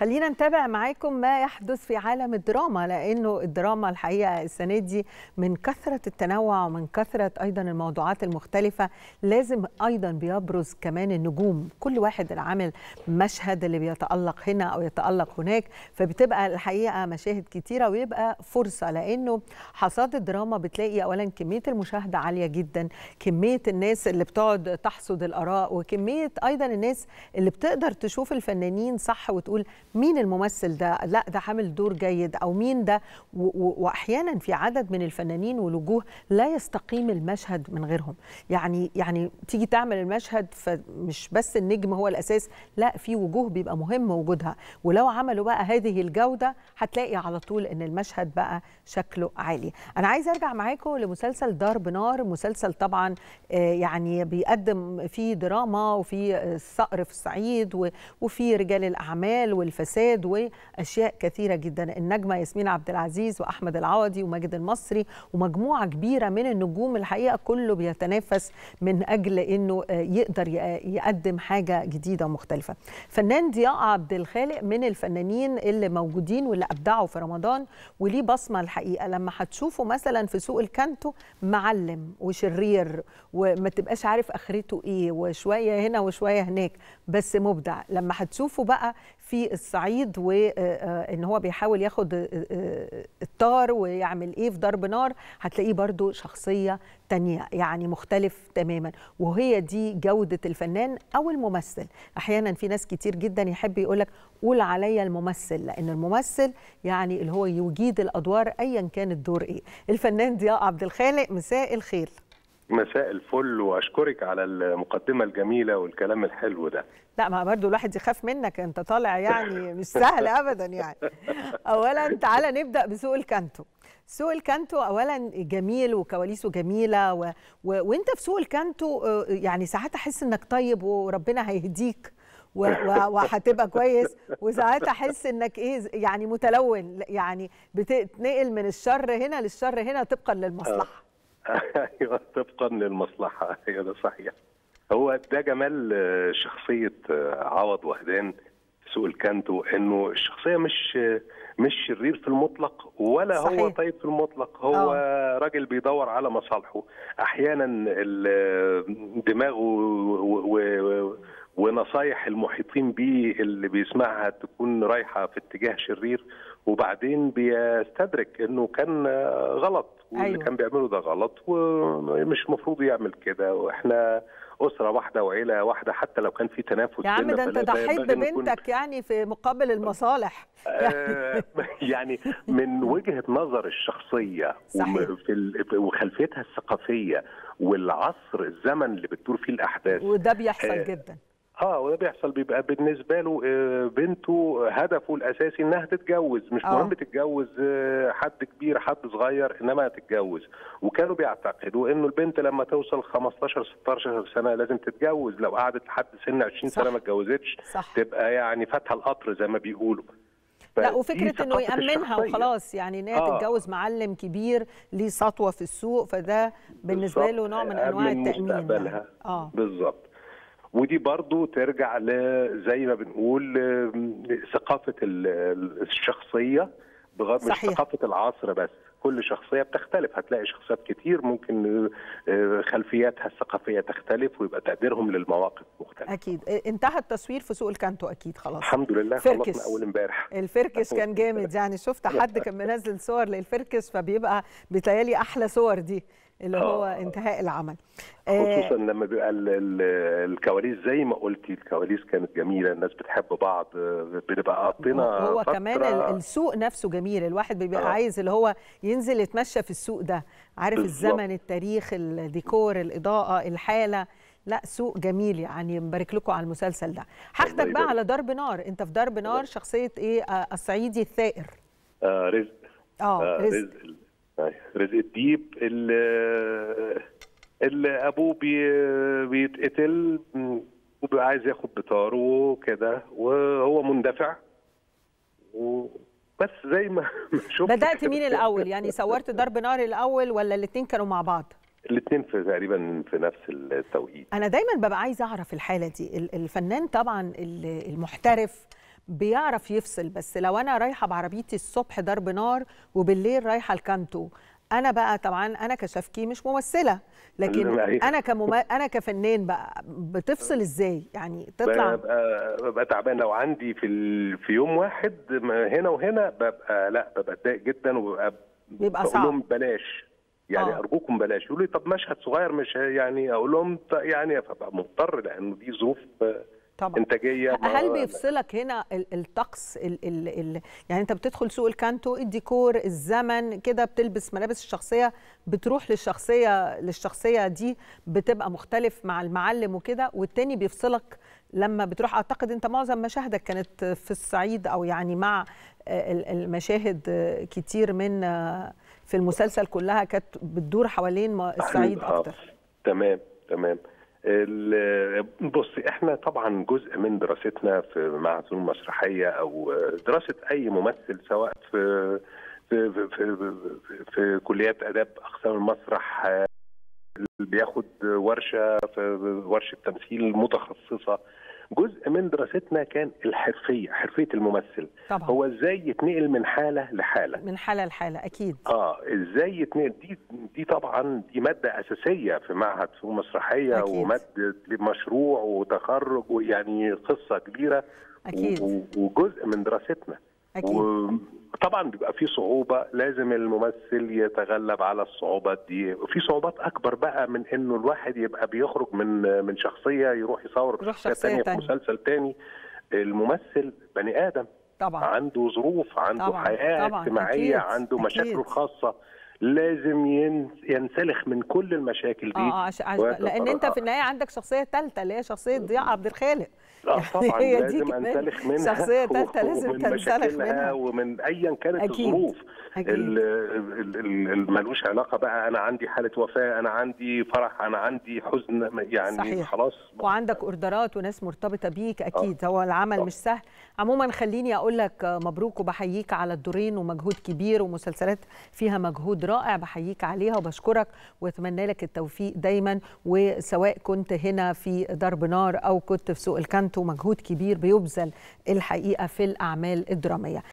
خلينا نتابع معاكم ما يحدث في عالم الدراما لانه الدراما الحقيقه السنه دي من كثره التنوع ومن كثره ايضا الموضوعات المختلفه لازم ايضا بيبرز كمان النجوم كل واحد اللي عامل مشهد اللي بيتالق هنا او يتالق هناك فبتبقى الحقيقه مشاهد كتيره ويبقى فرصه لانه حصاد الدراما بتلاقي اولا كميه المشاهده عاليه جدا كميه الناس اللي بتقعد تحصد الاراء وكميه ايضا الناس اللي بتقدر تشوف الفنانين صح وتقول مين الممثل ده لا ده عامل دور جيد او مين ده واحيانا في عدد من الفنانين والوجوه لا يستقيم المشهد من غيرهم يعني يعني تيجي تعمل المشهد فمش بس النجم هو الاساس لا في وجوه بيبقى مهم وجودها ولو عملوا بقى هذه الجوده هتلاقي على طول ان المشهد بقى شكله عالي انا عايز ارجع معاكم لمسلسل ضرب نار مسلسل طبعا يعني بيقدم فيه دراما وفي الصقر في الصعيد وفي رجال الاعمال والفساد واشياء كثيره جدا النجمه ياسمين عبد العزيز واحمد العوضي وماجد المصري ومجموعه كبيره من النجوم الحقيقه كله بيتنافس من اجل انه يقدر يقدم حاجه جديده ومختلفه فنان ضياء عبد الخالق من الفنانين اللي موجودين واللي ابدعوا في رمضان وليه بصمه الحقيقه لما هتشوفوا مثلا في سوق الكانتو معلم وشرير وما تبقاش عارف اخرته ايه وشويه هنا وشويه هناك بس مبدع لما هتشوفوا بقى في الصعيد وان هو بيحاول ياخد الطار ويعمل ايه في ضرب نار هتلاقيه برضو شخصيه تانية يعني مختلف تماما وهي دي جودة الفنان أو الممثل أحيانا في ناس كتير جدا يحب يقولك قول عليا الممثل لأن الممثل يعني اللي هو يجيد الأدوار أيا كان الدور إيه الفنان ضياء عبد الخالق مساء الخير مساء الفل واشكرك على المقدمه الجميله والكلام الحلو ده لا ما برضو الواحد يخاف منك انت طالع يعني مش سهل ابدا يعني اولا تعالى نبدا بسوق الكانتو سوق الكانتو اولا جميل وكواليسه جميله و... و... وانت في سوق الكانتو يعني ساعات احس انك طيب وربنا هيهديك و... وهتبقى كويس وساعات احس انك ايه يعني متلون يعني بتتنقل من الشر هنا للشر هنا طبقا للمصلحه ايوه طبقا للمصلحه ايوه ده صحيح هو ده جمال شخصيه عوض وهدان سوق الكانتو انه الشخصيه مش مش شرير في المطلق ولا صحيح. هو طيب في المطلق هو أوه. راجل بيدور على مصالحه احيانا دماغه ونصايح المحيطين بيه اللي بيسمعها تكون رايحه في اتجاه شرير وبعدين بيستدرك انه كان غلط واللي أيوة. كان بيعمله ده غلط ومش المفروض يعمل كده واحنا اسره واحده وعيله واحده حتى لو كان في تنافس يا عم ده انت ضحيت ببنتك يعني في مقابل المصالح يعني من وجهه نظر الشخصيه صحيح. وخلفيتها الثقافيه والعصر الزمن اللي بتدور فيه الاحداث وده بيحصل آه جدا اه وده بيحصل بيبقى بالنسبه له بنته هدفه الاساسي انها تتجوز مش أوه. مهم تتجوز حد كبير حد صغير انما تتجوز وكانوا بيعتقدوا انه البنت لما توصل 15 16 سنه لازم تتجوز لو قعدت لحد سن 20 صح. سنه ما اتجوزتش تبقى يعني فاتها القطر زي ما بيقولوا لا وفكره انه يامنها وخلاص يعني ان هي آه. تتجوز معلم كبير ليه سطوه في السوق فده بالنسبه له نوع من انواع التامين يعني. اه بالظبط ودي برضو ترجع زي ما بنقول ثقافة الشخصية بغض مش ثقافة العصر بس كل شخصية بتختلف هتلاقي شخصيات كتير ممكن خلفياتها الثقافية تختلف ويبقى تقديرهم للمواقف مختلف أكيد انتهى التصوير في سوق الكانتو أكيد خلاص الحمد لله خلصنا أول امبارح الفركش كان جامد يعني شفت حد كان منزل صور للفركش فبيبقى بيتهيألي أحلى صور دي اللي هو آه. انتهاء العمل خصوصا آه لما بيبقى ال ال الكواليس زي ما قلتي الكواليس كانت جميله الناس بتحب بعض بنبقى قضينا هو كمان السوق نفسه جميل الواحد بيبقى آه. عايز اللي هو ينزل يتمشى في السوق ده عارف بالزبط. الزمن التاريخ الديكور الاضاءه الحاله لا سوق جميل يعني مبارك لكم على المسلسل ده هاخدك بقى على ضرب نار انت في ضرب نار شخصيه ايه آه الصعيدي الثائر آه رزق اه رزق, رزق. رزق الديب اللي, اللي ابوه بي بيتقتل وبيبقى عايز ياخد بطاره وكده وهو مندفع بس زي ما شفت بدات مين الاول يعني صورت ضرب نار الاول ولا الاثنين كانوا مع بعض الاثنين في تقريبا في نفس التوقيت انا دايما ببقى عايزه اعرف الحاله دي الفنان طبعا المحترف بيعرف يفصل بس لو انا رايحه بعربيتي الصبح ضرب نار وبالليل رايحه الكانتو انا بقى طبعا انا كشفكي مش ممثله لكن انا كمم... انا كفنان بقى بتفصل ازاي يعني تطلع ببقى, ببقى تعبان لو عندي في ال... في يوم واحد هنا وهنا ببقى لا ببقى اتضايق جدا وببقى بيبقى بقول صعب لهم بلاش يعني آه. آه. ارجوكم بلاش يقولوا لي طب مشهد صغير مش يعني اقول لهم ط- يعني فبقى مضطر لانه دي ظروف آه، طبعا انتاجيه ما- هل بيفصلك هنا ال- الطقس ال ال ال يعني انت بتدخل سوق الكانتو الديكور الزمن كده بتلبس ملابس الشخصيه بتروح للشخصيه للشخصيه دي بتبقى مختلف مع المعلم وكده والتاني بيفصلك لما بتروح اعتقد انت معظم مشاهدك كانت في الصعيد او يعني مع آه، ال- المشاهد آه، كتير من آه، في المسلسل كلها كانت بتدور حوالين ما- الصعيد آه، اكتر تمام تمام ال- بصي احنا طبعا جزء من دراستنا في معهد الفنون المسرحيه او دراسه اي ممثل سواء في في في, في, في, في كليات اداب اقسام المسرح آه، اللي بياخد ورشه في ورشه تمثيل متخصصه جزء من دراستنا كان الحرفيه حرفيه الممثل طبعا هو ازاي يتنقل من حاله لحاله من حاله لحاله اكيد اه ازاي يتنقل دي دي طبعا دي ماده اساسيه في معهد فنون مسرحيه أكيد. وماده مشروع وتخرج ويعني قصه كبيره أكيد. و- و- وجزء من دراستنا اكيد وطبعا بيبقى في صعوبه لازم الممثل يتغلب على الصعوبات دي وفي صعوبات اكبر بقى من انه الواحد يبقى بيخرج من من شخصيه يروح يصور يروح شخصيه شخصية تانية تانية. في مسلسل تاني الممثل بني ادم طبعا عنده ظروف عنده طبعاً، حياه طبعاً، اجتماعيه أكيد، عنده أكيد. مشاكله الخاصه لازم ين- ينسلخ من كل المشاكل دي اه اه عش... عش... ويتفرغ. لان انت في النهايه عندك شخصيه ثالثه اللي هي شخصيه ضياء عبد الخالق اه طبعا هي دي لازم كمان انسلخ منها شخصية تالتة لازم ومن تنسلخ مشاكلها منها. ومن ايا كانت أكيد، الظروف أكيد. ال- ال- ال- ال- ملوش علاقه بقى انا عندي حاله وفاه انا عندي فرح انا عندي حزن يعني صحيح. خلاص وعندك اوردرات وناس مرتبطه بيك اكيد هو العمل مش سهل عموما خليني اقول لك مبروك وبحييك على الدورين ومجهود كبير ومسلسلات فيها مجهود رائع بحييك عليها وبشكرك واتمنى لك التوفيق دايما وسواء كنت هنا في ضرب نار او كنت في سوق الكانتو مجهود كبير بيبذل الحقيقه في الاعمال الدراميه